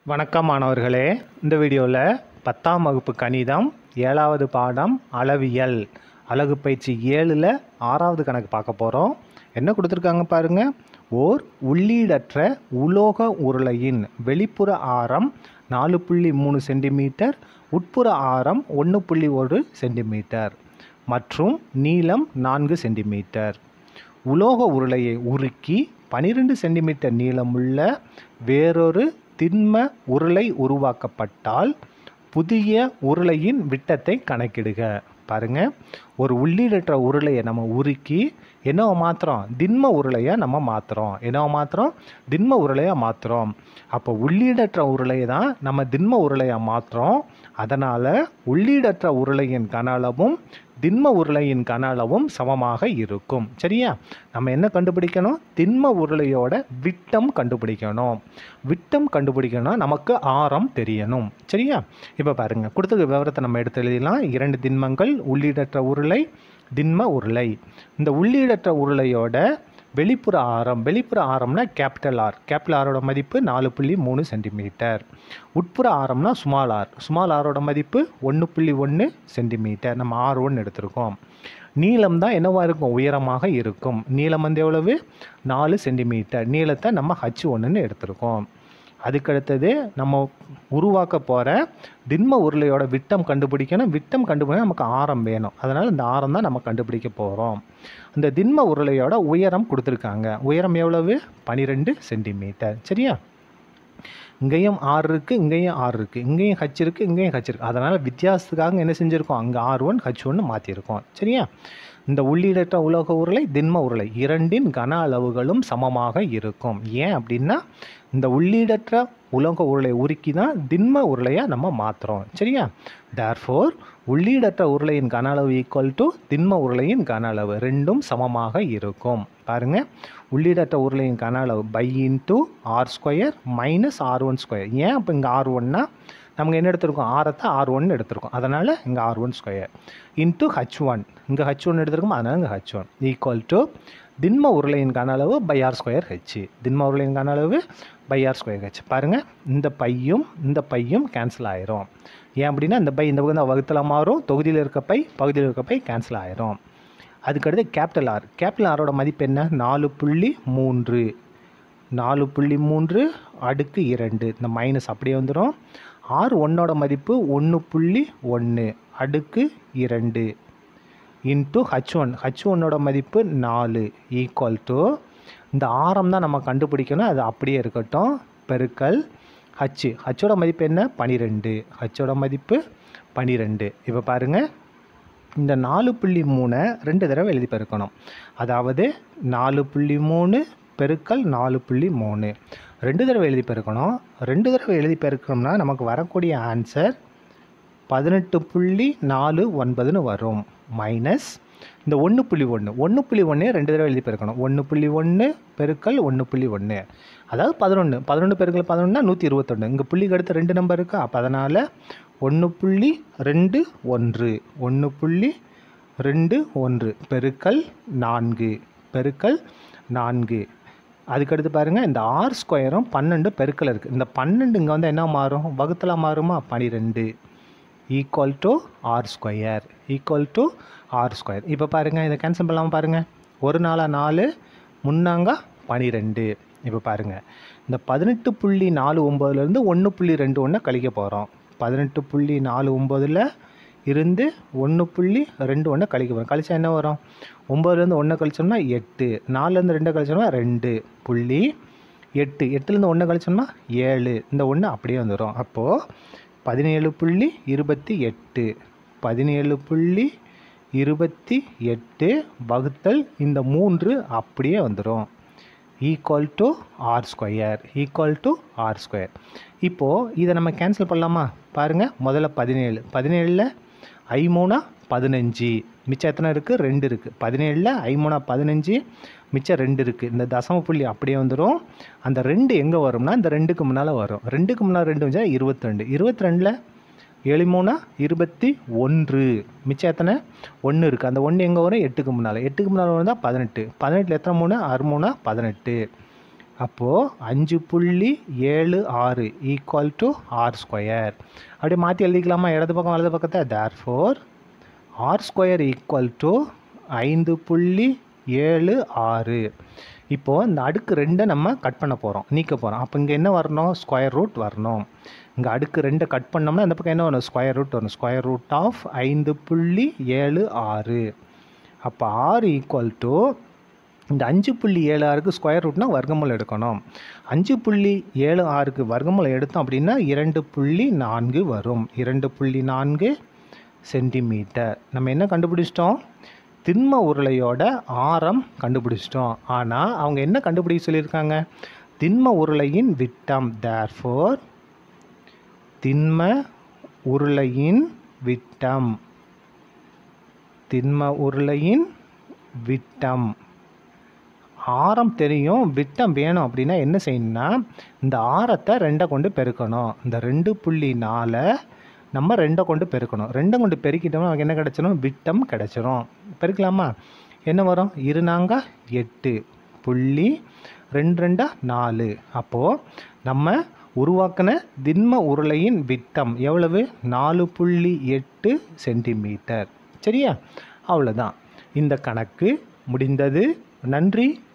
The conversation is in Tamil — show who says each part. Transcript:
Speaker 1: வணக்கம் மாணவர்களே இந்த வீடியோவில் பத்தாம் வகுப்பு கணிதம் ஏழாவது பாடம் அளவியல் அழகு பயிற்சி ஏழில் ஆறாவது கணக்கு பார்க்க போகிறோம் என்ன கொடுத்துருக்காங்க பாருங்க ஓர் உள்ளீடற்ற உலோக உருளையின் வெளிப்புற ஆரம் நாலு புள்ளி மூணு சென்டிமீட்டர் உட்புற ஆரம் ஒன்று புள்ளி ஒரு சென்டிமீட்டர் மற்றும் நீளம் நான்கு சென்டிமீட்டர் உலோக உருளையை உருக்கி 12 சென்டிமீட்டர் நீளமுள்ள வேறொரு திண்ம உருளை உருவாக்கப்பட்டால் புதிய உருளையின் விட்டத்தை கணக்கிடுக பாருங்க ஒரு உள்ளீடற்ற உருளையை நம்ம உருக்கி என்னவா மாற்றுறோம் திண்ம உருளையை நம்ம மாற்றுறோம் என்னவா மாற்றுறோம் திண்ம உருளையை மாற்றுறோம் அப்போ உள்ளீடற்ற உருளையை தான் நம்ம திண்ம உருளையை மாற்றுறோம் அதனால் உள்ளீடற்ற உருளையின் கன அளவும் திண்ம உருளையின் கன அளவும் சமமாக இருக்கும் சரியா நம்ம என்ன கண்டுபிடிக்கணும் திண்ம உருளையோட விட்டம் கண்டுபிடிக்கணும் விட்டம் கண்டுபிடிக்கணும் நமக்கு ஆரம் தெரியணும் சரியா இப்போ பாருங்க கொடுத்த விவரத்தை நம்ம எடுத்து எழுதிடலாம் இரண்டு திண்மங்கள் உள்ளீடற்ற உருளை திண்ம உருளை இந்த உள்ளீடற்ற உருளையோட வெளிப்புற ஆரம் வெளிப்புற ஆரம்னா கேபிட்டல் ஆர் கேபிட்டல் ஆரோட மதிப்பு நாலு புள்ளி மூணு சென்டிமீட்டர் உட்புற ஆரம்னா ஸ்மால் ஆர் ஸ்மால் ஆரோட மதிப்பு ஒன்று புள்ளி ஒன்று சென்டிமீட்டர் நம்ம ஆர் ஒன் எடுத்திருக்கோம் நீளம் தான் என்னவா இருக்கும் உயரமாக இருக்கும் நீளம் வந்து எவ்வளவு நாலு சென்டிமீட்டர் நீளத்தை நம்ம ஹச் ஒன்றுன்னு எடுத்திருக்கோம் அதுக்கடுத்தது நம்ம உருவாக்க போகிற திண்ம உருளையோட விட்டம் கண்டுபிடிக்கணும் விட்டம் கண்டுபிடிக்க நமக்கு ஆரம் வேணும் அதனால் இந்த ஆரம் தான் நம்ம கண்டுபிடிக்க போகிறோம் அந்த திண்ம உருளையோட உயரம் கொடுத்துருக்காங்க உயரம் எவ்வளவு பன்னிரெண்டு சென்டிமீட்டர் சரியா இங்கேயும் ஆறு இருக்குது இங்கேயும் ஆறு இருக்குது இங்கேயும் ஹச் இருக்குது இங்கேயும் ஹச் இருக்குது அதனால் வித்தியாசத்துக்காக என்ன செஞ்சுருக்கோம் அங்கே ஆர் ஒன் ஹச் ஒன்று மாற்றிருக்கோம் சரியா இந்த உள்ளீடற்ற உலோக உருளை திண்ம உருளை இரண்டின் கன அளவுகளும் சமமாக இருக்கும் ஏன் அப்படின்னா இந்த உள்ளீடற்ற உலோக உருளை உருக்கி தான் திண்ம உருளையை நம்ம மாற்றுறோம் சரியா தேர்ஃபோர் உள்ளீடற்ற உருளையின் கன அளவு ஈக்குவல் டு திண்ம உருளையின் கன அளவு ரெண்டும் சமமாக இருக்கும் பாருங்க உள்ளீடற்ற உருளையின் கன அளவு pi into R square minus R one square ஏன் அப்போ இங்கே ஆர் ஒன்னா நமக்கு என்ன எடுத்திருக்கோம் ஆரத்தை ஆர் ஒன் எடுத்திருக்கோம் அதனால் இங்கே R one square into H one இங்கே ஹச் ஒன் எடுத்திருக்கோம் அதனால் இங்கே ஹச் ஒன் ஈக்குவல் டு திண்ம உருளையின் கன அளவு பை ஆர் ஸ்கொயர் ஹெச் திண்ம உருளையின் கன அளவு பை ஆர் ஸ்கொயர் ஹெச் பாருங்கள் இந்த பையும் இந்த பையும் கேன்சல் ஆயிரும் ஏன் அப்படின்னா இந்த பை இந்த பக்கம் வகுத்தில் மாறும் தொகுதியில் இருக்க பை பகுதியில் இருக்க பை கேன்சல் ஆயிரும் அதுக்கடுத்து கேபிட்டல் ஆர் கேபிட்டல் ஆரோட மதிப்பு என்ன நாலு புள்ளி மூன்று நாலு புள்ளி மூன்று அடுக்கு இரண்டு இந்த மைனஸ் அப்படியே வந்துடும் ஆர் ஒன்னோட மதிப்பு ஒன்று புள்ளி ஒன்று அடுக்கு இரண்டு இன்ட்டு ஹச் ஒன் ஹச் ஒன்னோட மதிப்பு நாலு ஈக்குவல் டு இந்த ஆரம் தான் நம்ம கண்டுபிடிக்கணும் அது அப்படியே இருக்கட்டும் பெருக்கல் ஹச் ஹச்சோட மதிப்பு என்ன பனிரெண்டு ஹச்சோட மதிப்பு பனிரெண்டு இப்போ பாருங்கள் இந்த நாலு புள்ளி மூணை ரெண்டு தடவை எழுதி பெருக்கணும் அதாவது நாலு புள்ளி மூணு பெருக்கல் நாலு புள்ளி மூணு ரெண்டு தடவை எழுதி பெருக்கணும் ரெண்டு தடவை எழுதி பெருக்கணும்னா நமக்கு வரக்கூடிய ஆன்சர் பதினெட்டு புள்ளி நாலு ஒன்பதுன்னு வரும் மைனஸ் இந்த ஒன்று புள்ளி ஒன்று ஒன்று புள்ளி ஒன்று ரெண்டு தடவை எழுதி பெருக்கணும் ஒன்று புள்ளி ஒன்று பெருக்கல் ஒன்று புள்ளி ஒன்று அதாவது பதினொன்று பதினொன்று பெருக்கல் பதினொன்னா நூற்றி இருபத்தொன்று இங்கே புள்ளிக்கு அடுத்து ரெண்டு நம்பர் இருக்கா அப்போ அதனால் ஒன்று புள்ளி ரெண்டு ஒன்று ஒன்று புள்ளி ரெண்டு ஒன்று பெருக்கல் நான்கு பெருக்கல் நான்கு அதுக்கடுத்து பாருங்கள் இந்த ஆர் ஸ்கொயரும் பன்னெண்டு பெருக்கல் இருக்குது இந்த பன்னெண்டு இங்கே வந்து என்ன மாறும் வகுத்தில் மாறுமா பன்னிரெண்டு equal to R square equal to R square இப்போ பாருங்கள் இதை கேன்சல் பண்ணலாமல் பாருங்கள் ஒரு நாளாக நாலு முன்னாங்க பனிரெண்டு இப்போ பாருங்கள் இந்த பதினெட்டு புள்ளி நாலு ஒம்போதுலேருந்து ஒன்று புள்ளி ரெண்டு ஒன்று கழிக்க போகிறோம் பதினெட்டு புள்ளி நாலு ஒம்போதில் இருந்து ஒன்று புள்ளி ரெண்டு ஒன்று கழிக்க போகிறோம் கழிச்சா என்ன வரும் ஒம்போதுலேருந்து ஒன்று கழிச்சோம்னா எட்டு நாலுலேருந்து ரெண்டு கழிச்சோம்னா ரெண்டு புள்ளி எட்டு எட்டுலேருந்து ஒன்று கழிச்சோம்னா ஏழு இந்த ஒன்று அப்படியே வந்துடும் அப்போது பதினேழு புள்ளி இருபத்தி எட்டு பதினேழு புள்ளி இருபத்தி எட்டு வகுத்தல் இந்த மூன்று அப்படியே வந்துடும் equal to R square equal to R square இப்போது இதை நம்ம கேன்சல் பண்ணலாமா பாருங்கள் முதல்ல பதினேழு பதினேழில் ஐ மூணா பதினஞ்சு மிச்சம் எத்தனை இருக்குது ரெண்டு இருக்குது பதினேழில் ஐ மூணா பதினஞ்சு மிச்சம் ரெண்டு இருக்குது இந்த தசம புள்ளி அப்படியே வந்துடும் அந்த ரெண்டு எங்கே வரும்னா இந்த ரெண்டுக்கு முன்னால் வரும் ரெண்டுக்கு முன்னால் ரெண்டு வச்சா இருபத்தி ரெண்டு இருபத்தி ரெண்டில் ஏழு மூணா இருபத்தி ஒன்று மிச்சம் எத்தனை ஒன்று இருக்குது அந்த ஒன்று எங்கே வரும் எட்டுக்கு முன்னால் எட்டுக்கு முன்னால் வந்தால் பதினெட்டு பதினெட்டில் எத்தனை மூணு ஆறு மூணா பதினெட்டு அப்போது அஞ்சு புள்ளி ஏழு ஆறு ஈக்குவல் டு ஆர் ஸ்கொயர் அப்படியே மாற்றி எழுதிக்கலாமா இடது பக்கம் வலது பக்கத்தை therefore R square equal to ஐந்து புள்ளி ஏழு ஆறு இப்போது இந்த அடுக்கு ரெண்டை நம்ம கட் பண்ண போகிறோம் நீக்க போகிறோம் அப்போ இங்கே என்ன வரணும் ஸ்கொயர் ரூட் வரணும் இங்கே அடுக்கு ரெண்டை கட் பண்ணோம்னா இந்த பக்கம் என்ன வரும் ஸ்கொயர் ரூட் வரும் ஸ்கொயர் ரூட் ஆஃப் ஐந்து புள்ளி ஏழு ஆறு அப்போ ஆறு ஈக்குவல் டு இந்த அஞ்சு புள்ளி ஏழு ஆறுக்கு ஸ்கொயர் ரூட்னா வர்க்கமூலம் எடுக்கணும் அஞ்சு புள்ளி ஏழு ஆறுக்கு வர்க்கமூலம் எடுத்தோம் அப்படின்னா இரண்டு புள்ளி நான்கு வரும் இரண்டு புள்ளி நான்கு சென்டிமீட்டர் நம்ம என்ன கண்டுபிடிச்சிட்டோம் திண்ம உருளையோட ஆரம் கண்டுபிடிச்சிட்டோம் ஆனால் அவங்க என்ன கண்டுபிடிக்க சொல்லியிருக்காங்க திண்ம உருளையின் விட்டம் தேர்ஃபோர் திண்ம உருளையின் விட்டம் திண்ம உருளையின் விட்டம் ஆரம் தெரியும் விட்டம் வேணும் அப்படின்னா என்ன செய்யணும்னா இந்த ஆரத்தை ரெண்டை கொண்டு பெருக்கணும் இந்த ரெண்டு புள்ளி நாலை நம்ம ரெண்டை கொண்டு பெருக்கணும் ரெண்டை கொண்டு பெருக்கிட்டோம்னா நமக்கு என்ன கிடச்சிரும் விட்டம் கிடச்சிரும் பெருக்கலாமா என்ன வரும் இருநாங்க எட்டு புள்ளி ரெண்டு ரெண்டா நாலு அப்போது நம்ம உருவாக்கின திண்ம உருளையின் விட்டம் எவ்வளவு நாலு புள்ளி எட்டு சென்டிமீட்டர் சரியா அவ்வளோதான் இந்த கணக்கு முடிந்தது நன்றி